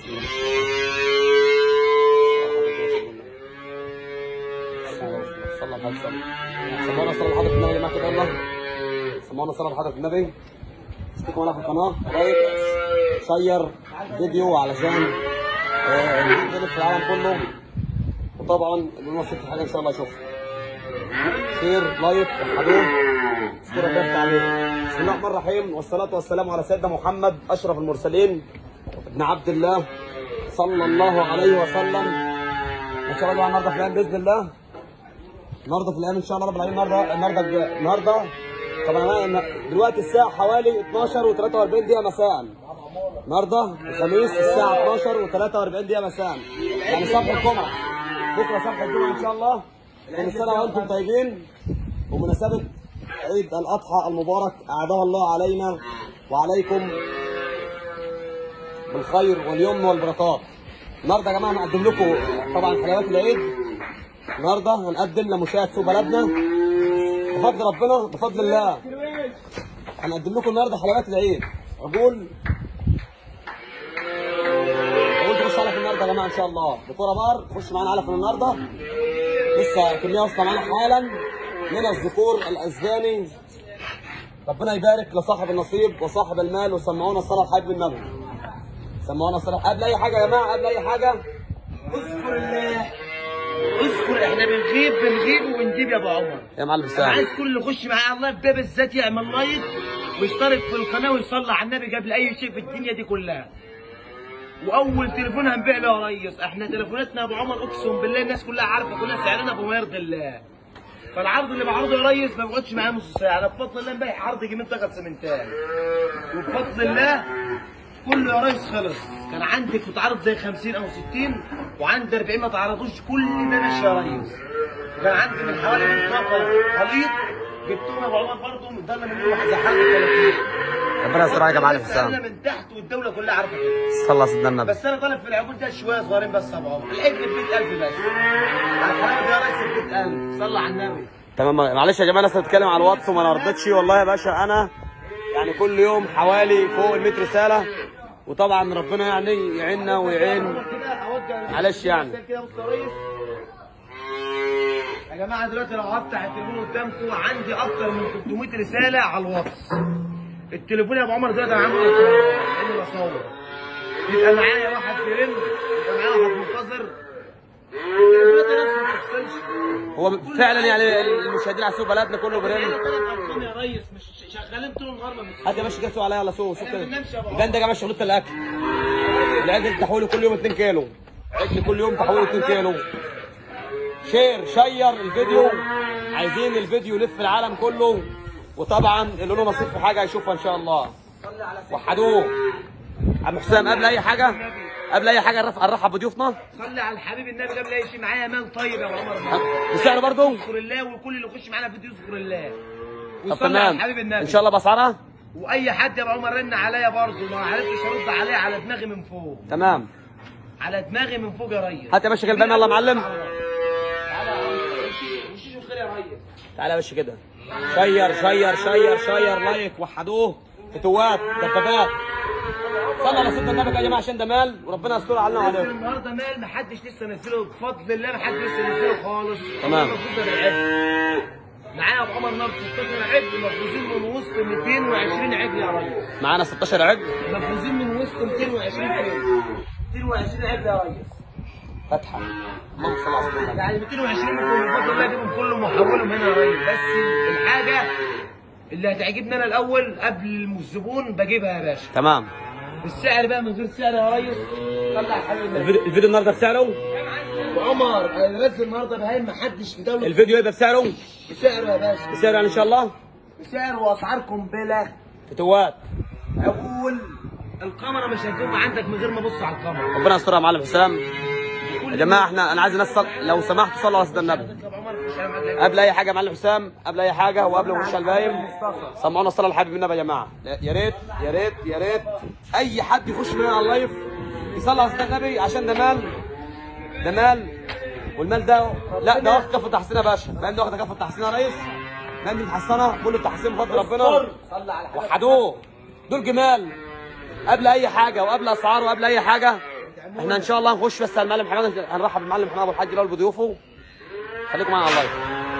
صلى الله عليه وسلم سمعنا صلاة حضرة النبي معك كده الله سمعنا صلاة حضرة النبي اشتركوا معنا في القناة لايك شير فيديو علشان آه، ننزل في العالم كله وطبعا اللي نصيب في حاجة إن شاء الله يشوفها شير لايك وحدوه اشكرك يا أخت عليه بسم الله الرحمن الرحيم والصلاة والسلام على سيدنا محمد أشرف المرسلين ابن عبد الله صلى الله عليه وسلم ان شاء الله النهارده في الايام باذن الله النهارده في الايام ان شاء الله رب العالمين النهارده النهارده النهارده طبعا أنا دلوقتي الساعه حوالي 12 و43 دقيقه مساء النهارده الخميس الساعه 12 و43 دقيقه مساء يعني صبح الجمعه بكره صبح الجمعه ان شاء الله كل سنه وانتم طيبين ومناسبه عيد الاضحى المبارك اعاده الله علينا وعليكم بالخير واليمن والبركات النهارده يا جماعه هنقدم لكم طبعا حلويات العيد النهارده هنقدم لمشاهد سوق بلدنا بفضل ربنا بفضل الله هنقدم لكم النهارده حلويات العيد عجول عجول تخش علف النهارده يا جماعه ان شاء الله دكتوره بار خش معانا علف النهارده لسه كميه واصله معانا حالا من الذكور الاسباني ربنا يبارك لصاحب النصيب وصاحب المال وسمعونا الصلاه الحبيب النبي سمعونا الصلاه قبل اي حاجه يا جماعه قبل اي حاجه اذكر الله اذكر احنا بنغيب بنغيب وبنجيب يا ابو عمر يا معلم انا سام عايز كل اللي يخش معايا الله في ده بالذات يعمل لايك ويشترك في القناه ويصلي على النبي قبل اي شيء في الدنيا دي كلها واول تليفون هنبيع له يا ريس احنا تليفوناتنا يا ابو عمر اقسم بالله الناس كلها عارفه كلها سعرنا بما يرضي الله فالعرض اللي بعرضه يا ريس ما بيقعدش معايا نص ساعه انا بفضل الله امبارح عرض جيمين طاقه سمنتال وبفضل الله كله يا ريس خلص كان عندي كنت عارض زي 50 او 60 وعندي 40 ما تعرضوش كل ده ماشي يا ريس وكان عندي من حوالي من طاقه خليط جبتهم يا ابو عمر برضه من ضمن من واحد زي حاجه 30 ربنا يستر عليك يا معلم بس حسام انا من تحت والدوله كلها عارفه كده صلى على سيدنا النبي بس انا طالب في العقول ده شويه صغيرين بس يا ابو عمر العجل ب 100000 بس على الحلاوه يا ريس ب 100000 صلى على النبي تمام معلش يا جماعه الناس بتتكلم على الواتس وما رضتش والله يا باشا انا يعني كل يوم حوالي فوق ال 100 رساله وطبعا ربنا يعني يعيننا ويعين كده اوجه معلش يعني. رسالة كده بص يا ريس يا جماعه دلوقتي لو هفتح التليفون قدامكم عندي اكتر من 300 رساله على الواتس التليفون يا ابو عمر دلوقتي انا عامله اني بصور يبقى معايا واحد بيرن يبقى معايا واحد منتظر التليفونات دي نفسها ما بتفصلش هو فعلا يعني المشاهدين على سوق بلدنا كله احنا برن ثلاث ارقام يا ريس مش شغالين طول النهار ما بنسيبش. هات يا باشا كاسو عليا على سوق سوق احنا كده ما بننامش يا ابو يبقى انت يا جماعه شغلته الاكل العجل تحويله كل يوم 2 كيلو عجل كل يوم تحويله 2 كيلو شير شير الفيديو عايزين الفيديو يلف العالم كله وطبعا اللي له نصيب في حاجه هيشوفها ان شاء الله وحدوه عم حسام قبل اي حاجه قبل اي حاجه نرف- نرحب بضيوفنا صلي على الحبيب النبي قبل اي شيء معايا مال طيب يا ابو عمر ها؟ بسعر برضه يذكر الله وكل اللي يخش معانا فيديو يذكر الله طب ويصلي على تمام الحبيب النبي ان شاء الله باسعارها واي حد يا ابو عمر رن عليا برضه ما عرفتش ارد عليه على دماغي من فوق تمام على دماغي من فوق يا ريس هات يا باشا غلبان يلا يا معلم تعالى يا ريس. وشيشو خير يا ريس تعالى يا باشا كده شير شير شير شير لايك وحدوه فتوات دبابات صلى على سيدنا النبي يا جماعه عشان ده مال وربنا يستر علينا بس وعليكم النهارده مال محدش لسه نزله بفضل الله محدش لسه نزله خالص تمام. مفروض العجل معايا ابو عمر نار 16 عجل مفروزين من وسط 220 عجل يا ريس معانا 16 عجل مفروزين من وسط 220 عجل 220 عجل يا ريس فتحه اللهم صل على سيدنا النبي يعني 220 منكم بفضل الله اجيبهم كلهم واحولهم هنا يا ريس بس الحاجه اللي هتعجبني انا الاول قبل الزبون بجيبها يا باشا تمام بالسعر بقى من غير سعر يا ريس طلع حبيب النبي الفيديو, الفيديو النهارده بسعره عمر انا بنزل النهارده بهايم محدش في دوله الفيديو يبقى بسعره بسعره يا باشا بسعره يعني ان شاء الله بسعر واسعار قنبله فتوات اقول الكاميرا مش هتجيب عندك من غير ما ابص على الكاميرا ربنا يسترها يا معلم حسام يا جماعه احنا انا عايز الناس صل... لو سمحتوا صلوا على سيدنا النبي طب عمر مش هعمل لك قبل اي حاجه يا معلم حسام قبل اي حاجه وقبل ما نخش على البايم سمعونا الصلاه لحبيب النبي يا جماعه لا، يا ريت يا ريت يا ريت اي حد يخش معانا على اللايف يصلي على سيدنا النبي عشان ده مال ده مال والمال ده لا ده واخد كفه تحسين يا باشا المال ده واخد كفه تحسين يا ريس المال دي متحسنه كل التحسين بفضل ربنا صلى على حبيب وحدوه دول جمال قبل اي حاجه وقبل اسعار وقبل اي حاجه احنا ان شاء الله هنخش بس على المعلم حماد هنرحب بالمعلم حماد ابو الحاج الاول بضيوفه خليكم معانا على اللايف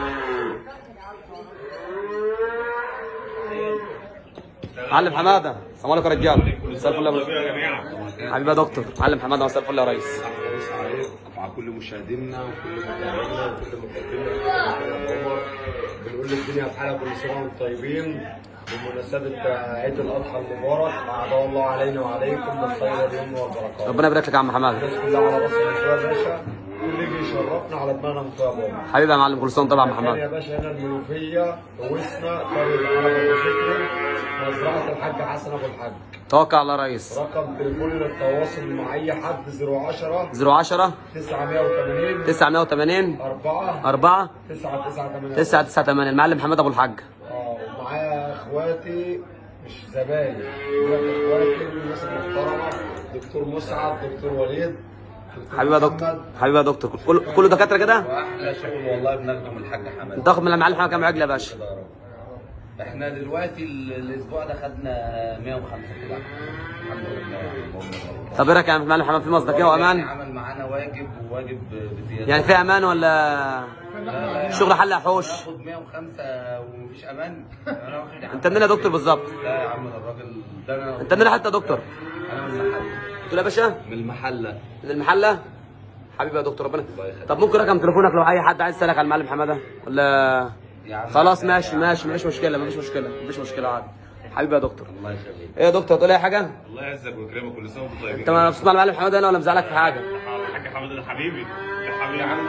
معلم حماده السلام عليكم يا رجاله مساء الفل يا أبو- حبيبي يا دكتور معلم حماده مساء الفل يا ريس بص عليك مع كل مشاهدينا وكل متابعينا وكل مقدمنا بنقول الدنيا في حالها كل سنه وانتم طيبين بمناسبة عيد الأضحى المبارك أعاد الله علينا وعليكم بالخير واليمن والبركات. ربنا يبارك لك يا عم حماده الناس كلها على راس المشوار يا باشا واللي يجي يشرفنا على دماغنا من طيب عمر. حبيبي يا معلم كل سنه وانت طيب يا عم كان يا حماده باشا هنا المنوفية وسنا قرية الحلبة الموسيقي مزرعة الحاج حسن أبو الحاج. توكل على ريس رقم تليفون للتواصل مع أي حد 010 010 980 980 4 4 9 9 8 998 المعلم حماد ابو الحاج اه ومعايا اخواتي مش زباين دول اخواتي الناس المحترمه دكتور مسعد دكتور وليد دكتور حبيبي يا دكتور محمد. حبيبي يا دكتور كل كله دكاتره كده واحلى شغل والله بنخدم الحاج حماد تاخد من المعلم حماد كام عجله يا باشا كده يا رب. احنا دلوقتي ال- الاسبوع ده خدنا 105 كيلو الحمد لله اللهم بارك. طب ايه رايك يا معلم حماد في مصداقيه يعني وامان عمل معانا واجب وواجب بزياده يعني في امان ولا شغل حل حوش ناخد 105 ومفيش امان انا واخد يا عم. انت منين يا دكتور بالظبط لا يا عم ده الراجل ده انا انت منين حتى يا دكتور انا من المحله قلت له يا باشا من المحله من المحله حبيبي يا دكتور ربنا يخليك. طب ممكن رقم تليفونك لو اي حد عايز يسالك على المعلم حماده ولا يا عم خلاص يا ماشي عم. ماشي مفيش مشكله مفيش مشكله مفيش مشكله عادي حبيبي يا دكتور الله يخليك ايه يا دكتور تقول اي حاجه الله يعزك ويكرمك كل سنه وانتم طيبين انت ما بتسمع المعلم حماده هنا ولا مزعلك في حاجه الحاج حماد ده حبيبي ده حبيبي يا عم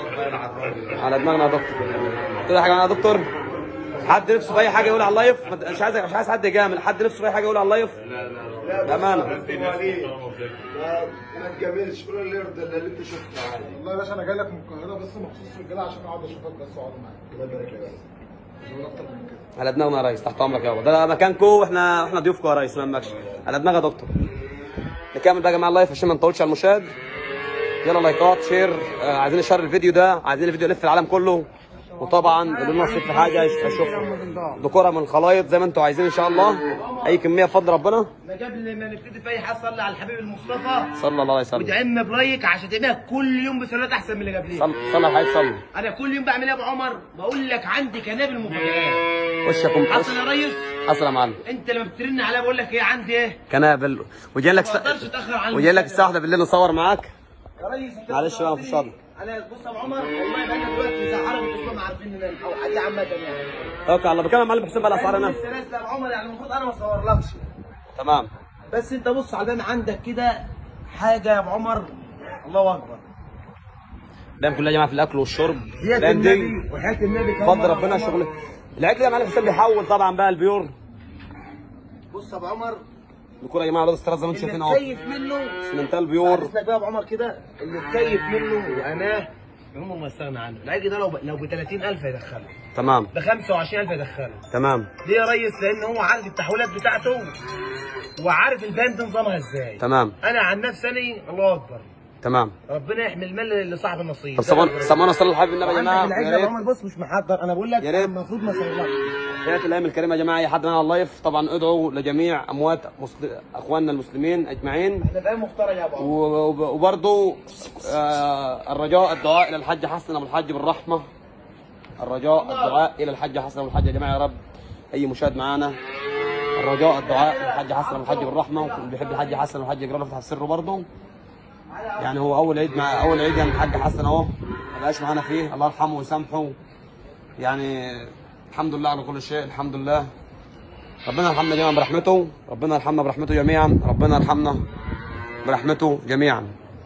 على دماغنا يا دكتور تقول اي حاجه معانا يا دكتور حد نفسه في اي حاجه يقول على اللايف ما- مش عايز مش عايز حد يجامل حد نفسه في اي حاجه يقول على اللايف لا لا بامانه لا، ما تجاملش كل اللي يرضى اللي انت شفته عادي والله يا باشا انا جاي لك من القاهره بس مخصوص رجاله عشان اقعد اشوفك بس واقعد معاك الله يبارك فيك مش هقول اكتر من كده على دماغنا يا ريس تحت امرك يابا ده مكانكم واحنا احنا ضيوفكم يا ريس ما يهمكش على دماغي يا دكتور نكمل بقى يا جماعه اللايف عشان ما نطولش على المشاهد يلا لايكات شير آه عايزين نشر الفيديو ده عايزين الفيديو يلف العالم كله وطبعا قولوا لنا نصيب في حاجه اشوفها دكوره من خلايط زي ما انتم عايزين ان شاء الله اي كميه بفضل ربنا ما قبل ما نبتدي في اي حاجه صلي على الحبيب المصطفى صلى الله عليه وسلم ودعمنا برايك عشان تعملها كل يوم بصلاه احسن من اللي قبليه صلى صلى على الحبيب صلى انا كل يوم بعمل ايه يا ابو عمر بقول لك عندي كنابل مفاجآت وشكم حصل يا ريس حصل يا معلم انت لما بترن عليا بقول لك ايه عندي ايه كنابل وجاي لك ما اقدرش اتاخر عن وجاي لك الساعه 1 بالليل نصور معاك يا ريس انت معلش بقى، مفيش فضل. انا بص يا ابو عمر والله بقى انا دلوقتي سهره وانتوا ما عارفين ننام او حد عامه يعني توكل على الله بكلم معلم حسين بقى الاسعار هنا السلاسل يا ابو عمر يعني المفروض انا ما اصورلكش تمام بس انت بص على البان عندك كده حاجه يا ابو عمر الله اكبر دايما كلها يا جماعه في الاكل والشرب ديت دايما دي النبي وحياه النبي كمان بفضل يا ربنا أبو عمر. شغل العجل ده يا معلم حسين بيحول طبعا بقى البيور بص يا ابو عمر الكوره يا جماعه ولاد استراد زي ما انتم اللي شايفين اهو تكيف منه سمنتال بيور اسمك بقى يا ابو عمر كده اللي تكيف منه واناه هم ما يستغنى عنه العجل ده لو ب... لو ب 30000 يدخله تمام ب 25000 يدخله تمام ليه يا ريس لان هو عارف التحويلات بتاعته وعارف الباند نظامها ازاي تمام انا عن نفسي أنا الله اكبر تمام ربنا يحمي المال لصاحب النصيب طب سمونا سمونا صلى الحبيب النبي يا جماعه العجل يا يا ابو ريت عمر بص مش محضر انا بقول لك يا ريت. المفروض ما اصورلكش حياة الايام الكريمه يا جماعه اي حد معنا على اللايف طبعا ادعوا لجميع اموات مسل... اخواننا المسلمين اجمعين احنا بقى مختار يا ابو عمر و- وبرضو آه الرجاء الدعاء الى الحاج حسن ابو الحاج بالرحمه الرجاء الدعاء الى الحاج حسن ابو الحاج يا جماعه يا رب اي مشاهد معانا الرجاء الدعاء الى الحاج حسن ابو الحاج بالرحمه واللي بيحب الحاج حسن ابو الحاج يقرا له فتح سره برضه يعني هو اول عيد مع اول عيد يعني الحاج حسن اهو ما بقاش معانا فيه الله يرحمه ويسامحه يعني الحمد لله على كل شيء الحمد لله ربنا يرحمنا جميعا برحمته ربنا يرحمنا برحمته جميعا ربنا يرحمنا برحمته جميعا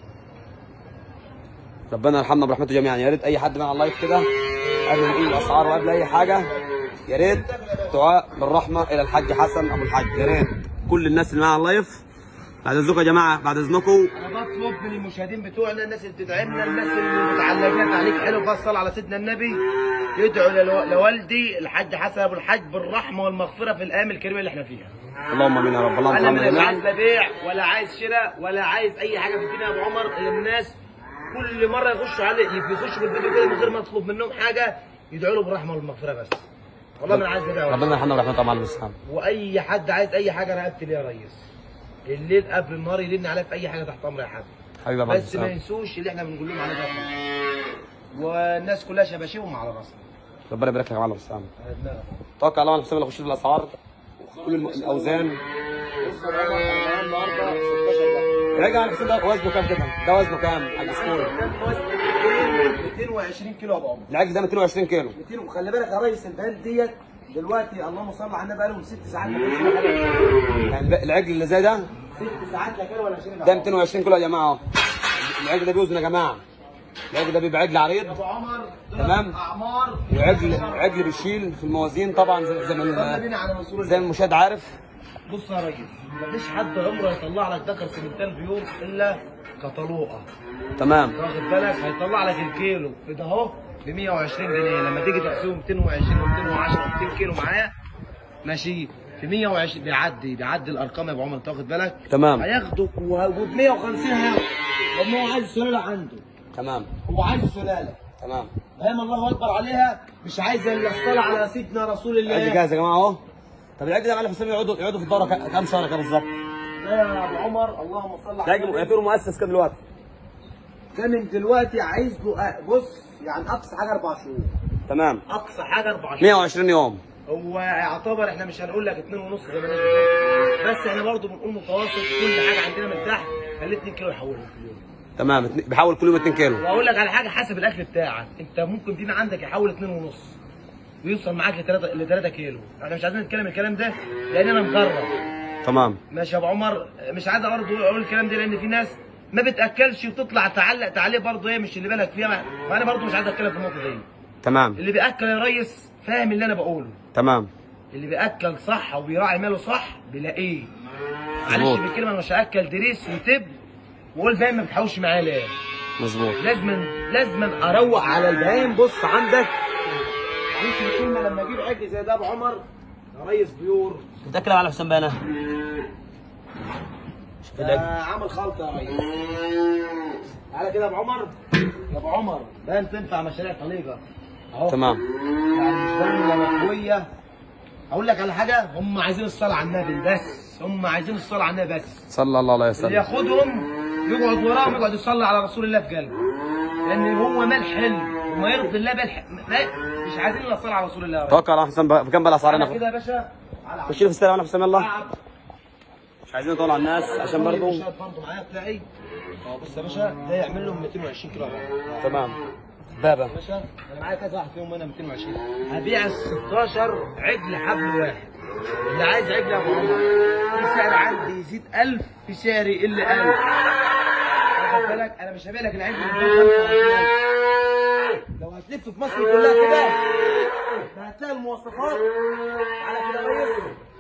ربنا يرحمنا برحمته جميعا يا ريت اي حد معنا على اللايف كده قبل ما نقول الاسعار وقبل اي حاجه يا ريت دعاء بالرحمه الى الحاج حسن ابو الحاج يا ريت كل الناس اللي معانا على اللايف بعد اذنكم يا جماعه بعد اذنكم انا بطلب من المشاهدين بتوعنا الناس اللي بتدعمنا الناس اللي متعلقات عليك حلو فصل على سيدنا النبي يدعوا للو- لوالدي الحاج حسن ابو الحاج بالرحمه والمغفره في الايام الكريمه اللي احنا فيها اللهم امين يا رب اللهم انا ارحمنا مش عايز جميعا لا بيع ولا عايز شراء ولا عايز اي حاجه في الدنيا يا ابو عمر الناس كل مره يخشوا علي يخشوا في الفيديو كده من غير ما اطلب منهم حاجه يدعوا له بالرحمه والمغفره بس والله ما انا عايز ندعي ربنا يرحمنا برحمته طبعا المسلم واي حد عايز اي حاجه انا قلت ليه يا ريس الليل قبل النهار يلن عليا في اي حاجه تحت امر يا حاج حبيبي يا معلم بس ما حسام ينسوش اللي احنا بنقول لهم عليه ده والناس كلها شباشبهم على راسنا ربنا يبارك لك يا معلم حسام على دماغك. توكل على الله يا حسام اللي يخش في الاسعار كل الم- الاوزان بص يا بابا، النهارده 16 ده راجع على حسام ده وزنه كام كده؟ ده وزنه كام؟ حاج سكول كان وزن 220 كيلو يا ابو عمر العجل ده 220 كيلو 200 وخلي بالك يا ريس البند ديت دلوقتي اللهم صل على النبي بقالهم ست ساعات ما كانش فيه حاجة. يعني بقى العجل اللي زي ده ست ساعات لا كانوا ولا شرب ده 220 كيلو يا جماعه اهو العجل ده بيوزن يا جماعه العجل ده بيبقى عجل عريض يا ابو عمر دول تمام. اعمار وعجل عجل بيشيل في الموازين طبعا زي زي يلا ما بينا على منصور زي ما المشاهد عارف بص يا ريس مفيش حد عمره يطلع لك ذكر سمنتال بيوم الا كطلوقه تمام واخد بالك هيطلع لك الكيلو كده اهو ب 120 جنيه لما تيجي تحسبه 220 و210 و200 كيلو معاه ماشي في 120 بيعدي بيعدي الارقام يا ابو عمر انت واخد بالك تمام. هياخده وب 150 هياخده لان هو عايز سلاله عنده تمام هو عايز سلاله تمام فاهم الله اكبر عليها مش عايز الا الصلاه على سيدنا رسول العجل الله جاهز يا جماعه اهو طب العجل ده يا معلم حسام يقعدوا يقعدوا في الدوره كا- كام شهر كده بالظبط؟ ده يا ابو عمر اللهم صل على العجل يعتبر مؤسس كده دلوقتي ده من دلوقتي عايز له بص يعني اقصى حاجه اربع شهور تمام اقصى حاجه اربع شهور 120 يوم هو يعتبر احنا مش هنقول لك اتنين ونص زي ما الناس بتقول بس احنا برضه بنقول متوسط كل حاجه عندنا من تحت خليه 2 كيلو يحولهم في اليوم تمام اتنين- بيحاول كل يوم 2 كيلو واقول لك على حاجه حسب الاكل بتاعك انت ممكن دين عندك يحول اتنين ونص ويوصل معاك ل 3 ل 3 كيلو احنا مش عايزين نتكلم الكلام ده لان انا مجرب تمام ماشي يا ابو عمر مش عايز برضه اقول الكلام ده لان في ناس ما بتاكلش وتطلع تعلق تعليق برضه ايه مش اللي بالك فيها فانا برضه مش عايز اتكلم في النقطه دي تمام اللي بياكل يا ريس فاهم اللي انا بقوله تمام اللي بياكل صح وبيراعي ماله صح بيلاقيه معلش مظبوط. بالكلمه انا مش هاكل دريس وتب واقول فاهم ما بتحوش معايا ليه مظبوط لازما لازما اروق على البهايم بص عندك معلش الكلمه لما اجيب عجل زي ده يا ابو عمر يا ريس بيور متاكد يا معلم حسام بقى انا شوف ده العجل عامل خلطه يا ريس تعالى كده يا ابو عمر يا ابو عمر ده انت تنفع مشاريع طليقه اهو تمام يعني مش دولة مقوية اقول لك على حاجه هم عايزين الصلاه على النبي بس هم عايزين الصلاه على النبي بس صلى الله عليه اللي وسلم ياخدهم يقعد وراهم يقعد يصلي على رسول الله في قلبه لان هو مال حلو وما يرضي الله بالح... ما... مش عايزين الا الصلاه على رسول الله توكل على حسام بقى- بكام بقى الاسعار تعالى هنا كده يا باشا تعالى خش لي في السلام عليكم حسام يلا قعد. مش عايزين نطول على الناس عشان برضو المشهد برضه معايا بتاعي اه بص يا باشا ده يعمل لهم 220 كيلو بقى. تمام بابا يا باشا انا معايا كذا واحد فيهم هنا 220 هبيع ال 16 عجل حبل واحد اللي عايز عجل يا ابو عمر في سعر عندي يزيد 1000 في سعر يقل 1000 واخد بالك انا مش هبيع لك العجل ب 25000 لو هتلف في مصر كلها كده هتلاقي المواصفات على كده يا ريس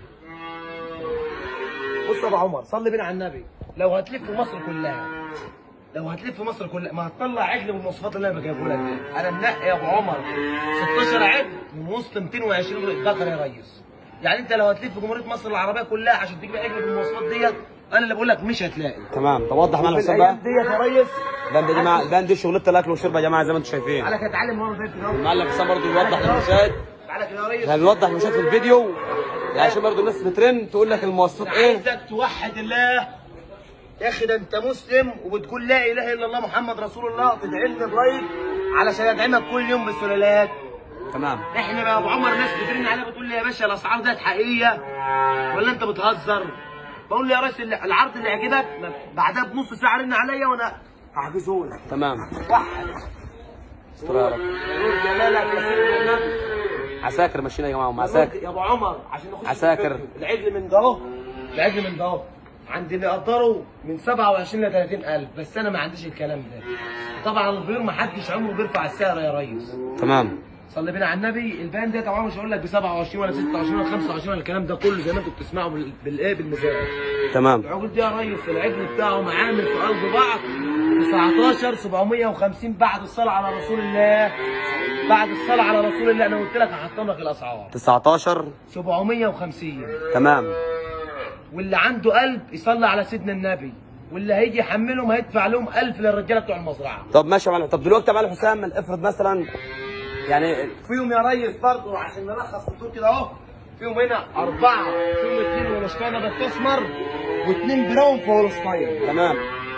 بص يا ابو عمر صلي بينا على النبي لو هتلف في مصر كلها لو هتلف مصر كلها ما هتطلع عجل بالمواصفات اللي انا بجيبه لك دي. انا منقي يا ابو عمر 16 عجل من وسط 220 ذكر يا ريس يعني انت لو هتلف جمهوريه مصر العربيه كلها عشان تجيب عجل بالمواصفات ديت انا اللي بقول لك مش هتلاقي تمام طب وضح معانا في حسام بقى الايام ديت يا ريس البند دي مع البند دي شغلته الاكل والشرب يا جماعه زي ما انتم شايفين تعالى كده اتعلم ورا زي كده المعلم حسام برضو يوضح للمشاهد تعالى كده يا ريس احنا بنوضح للمشاهد في الفيديو يعني عشان برضو الناس بترن تقول لك المواصفات ايه عايزك توحد الله يا اخي ده انت مسلم وبتقول لا اله الا الله محمد رسول الله تدعي لي برايك علشان ادعمك كل يوم بالسلالات تمام احنا بقى ابو عمر ناس بترن عليا بتقول لي يا باشا الاسعار ديت حقيقيه ولا انت بتهزر؟ بقول له يا ريس اللي- العرض اللي يعجبك بعدها بنص ساعه رن عليا وانا هحجزه لك تمام وحد استر يا رب نور جمالك يا سيدنا النبي عساكر ماشيين يا جماعه هم عساكر يا ابو عمر عشان نخش في عساكر. الفيديو. العجل من ده اهو العجل من ده اهو عند اللي قدروا من 27 ل 30000 بس انا ما عنديش الكلام ده طبعا البيور ما حدش عمره بيرفع السعر يا ريس تمام صلي بينا على النبي البان ده طبعا مش هقول لك ب 27 ولا 26 ولا 25 ولا الكلام ده كله زي ما انتوا بتسمعوا بال- بالايه بالميزان تمام العقود دي يا ريس العجل بتاعه معامل في قلب بعض 19 750 بعد الصلاه على رسول الله بعد الصلاه على رسول الله انا قلت لك هحطم لك الاسعار 19 750 تمام واللي عنده قلب يصلي على سيدنا النبي واللي هيجي يحملهم هيدفع لهم 1000 للرجاله بتوع المزرعه طب ماشي يا معلم طب دلوقتي يا معلم حسام افرض مثلا يعني فيهم يا ريس برضه عشان نلخص الدور كده اهو فيهم هنا أربعة فيهم اتنين هولشتاين أبيض أسمر واتنين براون في هولشتاين تمام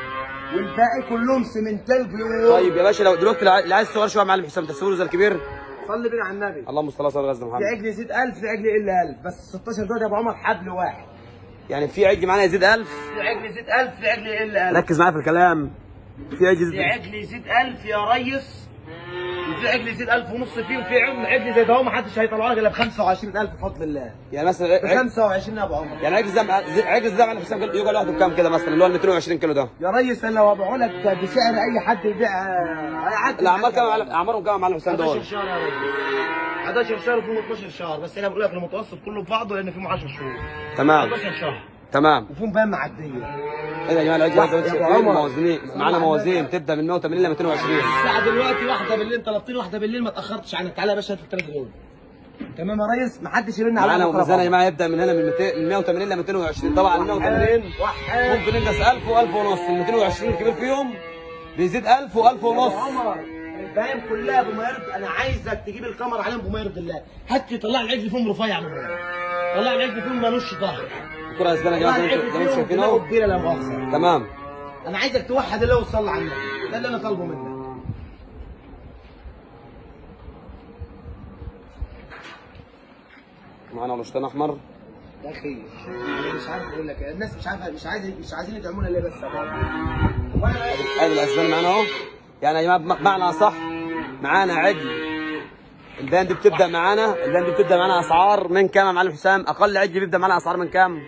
والباقي كلهم سمنتال بيور طيب يا باشا لو دلوقتي اللي عايز صغير شويه يا معلم حسام تصوره زي الكبير صلي بينا على النبي اللهم صل على سيدنا في محمد عجل يزيد 1000 في عجل يقل 1000 بس 16 دول يا ابو عمر حبل واحد يعني في عج معانا يزيد 1000 في عجل يزيد 1000 في عجل يقل 1000 ركز معايا في الكلام في عج في يزيد عجل يزيد 1000 يا ريس وفي عجل يزيد 1000 ونص فيه وفي عجل عجل زي ده هو ما حدش هيطلع لك الا ب 25000 بفضل الله يعني مثلا ب عج- 25 يا ابو عمر يعني عجل زي عجل زي معلم حسام يقعد لوحده بكام كده مثلا اللي هو ال 220 كيلو ده يا ريس انا لو ابيعه لك بسعر اي حد يبيع اي حد الاعمار كام يا معلم اعمارهم كام يا معلم حسام 11 دول شهر يا ريس 11 شهر وفيهم 12 شهر بس انا بقول لك المتوسط كله في بعضه لان فيهم 10 شهور تمام 11 شهر تمام وفيهم بيان معديه ايه ده يا جماعه العجل واحد زي ما انتم يا أبو شايفين عمر. موازنين معانا موازين تبدا من 180 ل 220 الساعه دلوقتي واحده بالليل طلبتني واحده بالليل ما تاخرتش عنك تعالى يا باشا هات الثلاث دول تمام يا ريس ما حدش يرن عليا معانا بكرة ميزان يا بقى. جماعه يبدا من هنا من 200 من 180 ل 220 طبعا ال 180 واحد ممكن ينقص 1000 و1000 ونص ال 220 الكبير فيهم بيزيد 1000 و1000 ونص عمر الباقي كلها بما يرضي انا عايزك تجيب الكاميرا عليهم بما يرضي الله هات لي طلع العجل فيهم رفيع من هنا طلع العجل فيهم مالوش ظهر الكره اسبانيا يا طلع جماعه زي ما العجل انتم زي ما انتم فيهم شايفين دماغه اهو كبيره لا مؤاخذه تمام انا عايزك توحد الله وتصلي على النبي ده اللي انا طالبه منك معانا ولشتان احمر يا اخي انا مش عارف اقول لك الناس مش عارفه مش عايز مش عايزين يدعمونا ليه بس يا بابا وانا ادي الاسباني معانا اهو يعني يا جماعه بمعنى صح معانا عجل البان دي بتبدا معانا البان دي بتبدا معانا اسعار من كام يا معلم حسام اقل عجل بيبدا معانا اسعار من كام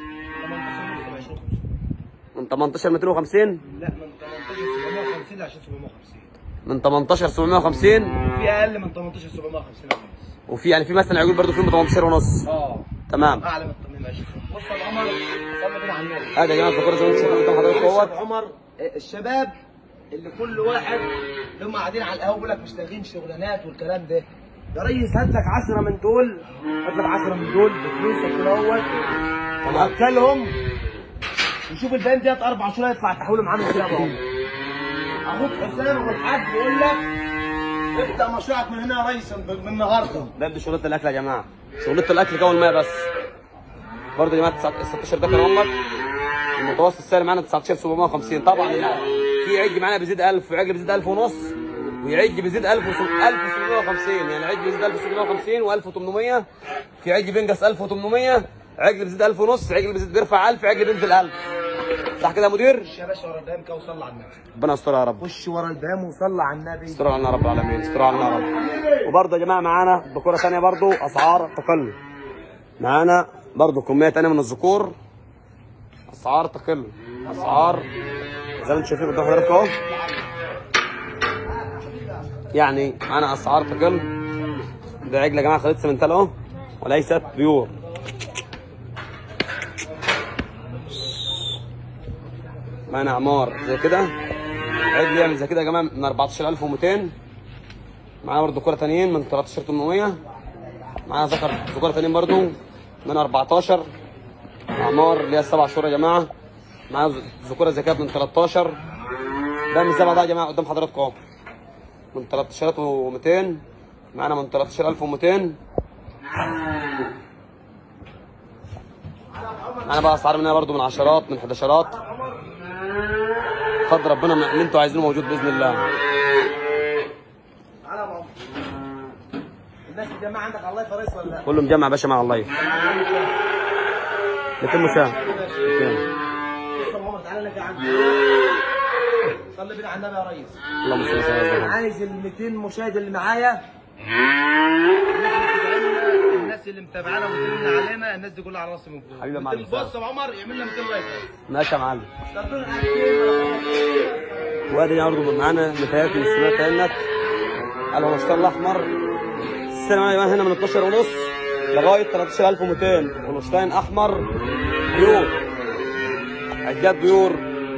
من 18 250 لا من 18 750 ل 20 750 من 18 750 في اقل من 18 750 يا ريس وفي يعني في مثلا عجول برضه فيهم 18 ونص اه تمام اعلى من 18 بص يا ابو عمر صلي بينا على النبي ادي يا جماعه الذكور زي ما انتم شايفين قدام حضرتك بص يا اهوت ابو عمر الشباب اللي كل واحد اللي هم قاعدين على القهوه بيقول لك مش لاقيين شغلانات والكلام ده يا ريس هات لك 10 من دول هات لك 10 من دول بفلوسك كده اهوت وهاكلهم وشوف البان ديت اربع شهور يطلع تحويله معانا كده يا ابو عمر اخوك حسام والحاج يقول لك ابدا مشروعك من هنا يا ريس من النهارده ده دي شغلة الاكل يا جماعه شغلة الاكل كون ميه بس برضه يا جماعه 19 16 ده كان امك المتوسط السعر معانا 19 750 طبعا يعني في عج معانا بيزيد 1000 وعج بيزيد 1000 ونص وعج بيزيد 1000 1750 يعني عج بيزيد 1750 و1800 في عج بينقص 1800 عجل بيزيد 1000 ونص عجل بيزيد بيرفع 1000 عجل بينزل 1000 صح كده يا مدير؟ خش يا باشا ورا البهام كده وصلي على النبي ربنا يسترها يا رب خش ورا البهام وصلي على النبي استر علينا رب العالمين استر علينا رب وبرضه يا جماعه معانا ذكوره ثانيه برضه اسعار تقل معانا برضه كميه ثانيه من الذكور اسعار تقل اسعار زي ما انتم شايفين قدام حضرتك اهو يعني معانا اسعار تقل ده عجل يا جماعه خليط سمنتال اهو وليست بيور معانا اعمار زي كده عجل يعمل زي كده يا جماعه من 14200 معانا برضه كوره تانيين من 13800 معانا ذكر ذكور تانيين برضه من 14 اعمار اللي هي السبع شهور يا جماعه معانا ذكوره زي كده من 13 ده من السبع ده يا جماعه قدام حضراتكم اهو من 13200 معانا من 13200 معانا بقى اسعار منها برضه من عشرات من حداشرات قدر ربنا ما- اللي انتوا عايزينه موجود باذن الله تعالى يا ابو عمر الناس متجمعه عندك على اللايف يا ريس ولا لا؟ كله مجمع يا باشا مع اللايف 200 مشاهد 200 بص يا ابو عمر تعالى لك يا عم صلي بينا على النبي يا ريس اللهم صل وسلم على محمد. عايز ال 200 مشاهد اللي معايا الناس اللي بتدعمنا، الناس اللي متابعانا وبتدلنا علينا الناس دي كلها على راسي من فوق حبيبي يا معلم. بص يا ابو عمر يعمل لنا 200 لايك ماشي يا معلم ضربنا 2000 وادي برضه معانا نتايات من السماء كانت الهولشتاين الاحمر السنه معانا هنا من 12 ونص لغايه 13200 هولشتاين احمر بيور عجات بيور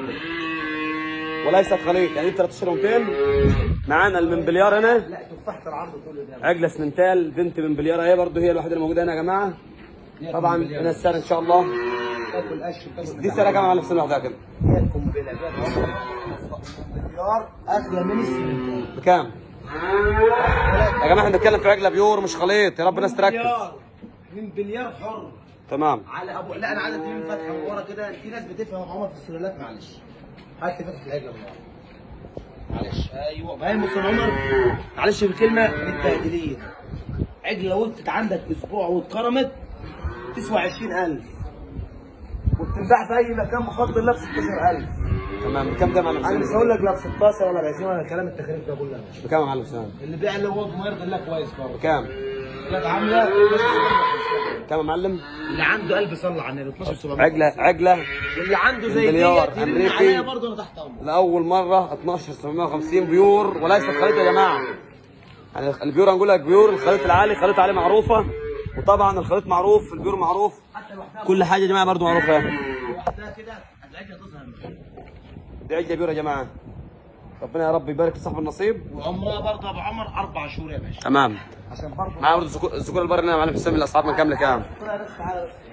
وليست خليط يعني دي 13200 معانا المنبليار هنا لا تفاحه العرض كله ده عجله سمنتال بنت منبليار اهي برضه هي الوحيده اللي موجوده هنا يا جماعه طبعا هنا السعر ان شاء الله تاكل قش تاكل دي سعرها كام يا معلم في السنه لوحدها كده هي القنبله دي مليار اغلى من السمنتال بكام؟ يا جماعه احنا بنتكلم في عجله بيور مش خليط يا رب الناس تركز مليار من بليار حر تمام على ابو لا انا عايز اديني فتحه من ورا كده في ناس بتفهم عمر في السلالات معلش هات لي فتحه العجله من ورا. معلش ايوه ما هي مصر عمر معلش في الكلمه للتهديديه عجله لو وقفت عندك اسبوع واتكرمت تسوى 20000 وبتنباع في اي مكان بفضل الله ب 16000 تمام بكام ده يا معلم انا مش حسام؟ هقول لك لا ب 16 ولا ب 20 ولا الكلام التخريف ده كله بكام يا معلم حسام؟ اللي بيع اللي هو مرضى الله كويس برضه بكام؟ كانت عامله كام يا معلم؟ اللي عنده قلب صلى على النبي 12 700 عجله عجله واللي عنده زي مليار ديت يرن أمريكي. عليا برضه انا تحت امره لاول مره 12750 بيور وليس خريطه يا جماعه يعني البيور هنقول لك بيور الخريطه العالي خريطه عالي معروفه وطبعا الخريط معروف البيور معروف كل حاجه يا جماعه برضه معروفه لوحدها كده العجله تظهر دي عجله بيور يا جماعه ربنا يا رب يبارك في صاحب النصيب وعمرها برضه ابو عمر اربع شهور يا باشا تمام عشان برضه معايا برضه الذكور- الذكور البر هنا يا معلم حسام الاسعار من كام لكام تعالى بس تعالى بس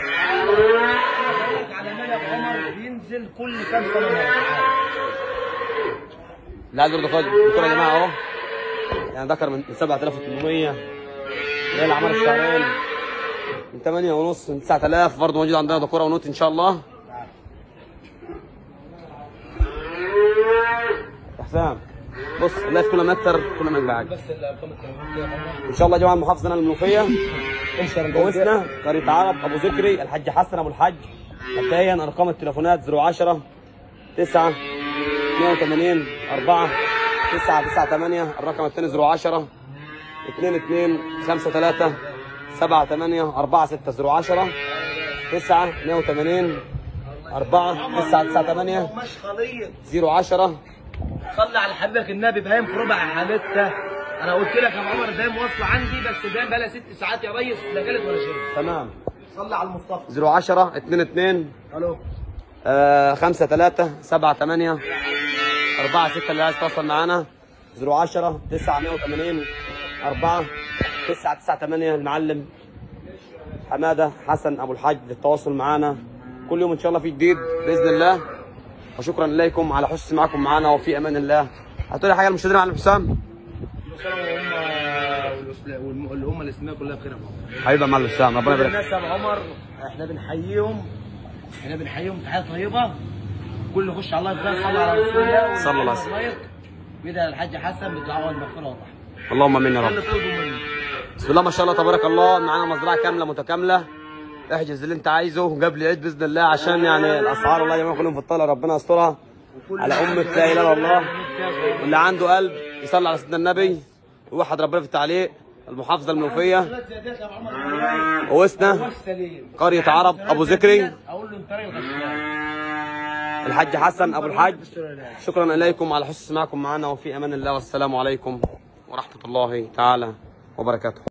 على مال ابو عمر بينزل كل كام سنه مره اللي عايز برضه خد الذكور يا جماعه اهو يعني ذكر من 7800 اللي هي العمار الشهرين من 8 ونص من 9000 برضه موجود عندنا ذكوره ونوت ان شاء الله يا حسام بص اللايف كل ما اكتر كل ما ينباعك بس الارقام التليفون كده يا عمر ان شاء الله يا جماعه المحافظه هنا المنوفيه اشتري جوزنا قرية عرب ابو ذكري الحاج حسن ابو الحاج مبدئيا ارقام التليفونات 010 9 82 4 9 9 8 الرقم الثاني 010 2 2 5 3 7 8 4 6 010 9 180 4 9 9 8 مش خليط 010 صلي على حبيبك النبي بهايم في ربع حالتها انا قلت لك يا ابو عمر بهايم واصله عندي بس بهايم بقى لها ست ساعات يا ريس لا جالت ولا شيء تمام صلي على المصطفى 010 2 2 الو آه، خمسة ثلاثة سبعة ثمانية أربعة ستة اللي عايز تواصل معانا زيرو عشرة تسعة مية وثمانين أربعة تسعة تسعة ثمانية المعلم حمادة حسن أبو الحاج للتواصل معانا كل يوم إن شاء الله في جديد بإذن الله وشكرا إليكم على حسن سماعكم معانا وفي أمان الله هتقولي حاجة للمشاهدين يا معلم حسام كل سنه وهم والامه الاسلاميه كلها بخير يا ابو عمر حبيبي يا معلم حسام ربنا كل يبارك الناس يا ابو عمر احنا بنحييهم احنا بنحييهم تحيه طيبه كل يخش على الله يبارك صلى على رسول الله صلى الله عليه وسلم. بيدعي الحاج حسن بالدعوه والمغفره والرحمه اللهم امين يا ده رب اللي طلبوا مني بسم الله ما شاء الله تبارك الله معانا مزرعه كامله متكامله احجز اللي انت عايزه قبل العيد باذن الله عشان يعني الاسعار والله يا جماعه كلهم في الطاله ربنا يسترها على امه لا اله الا الله واللي عنده قلب يصلي على سيدنا النبي ويوحد ربنا في التعليق المحافظه المنوفيه ثلاث زيادات يا ابو عمر ووسنا هو السليم قريه عرب ابو ذكري اقول له انت راجل غشاش الحاج حسن ابو الحاج شكرا اليكم على حسن سماعكم معنا وفي امان الله والسلام عليكم ورحمه الله تعالى وبركاته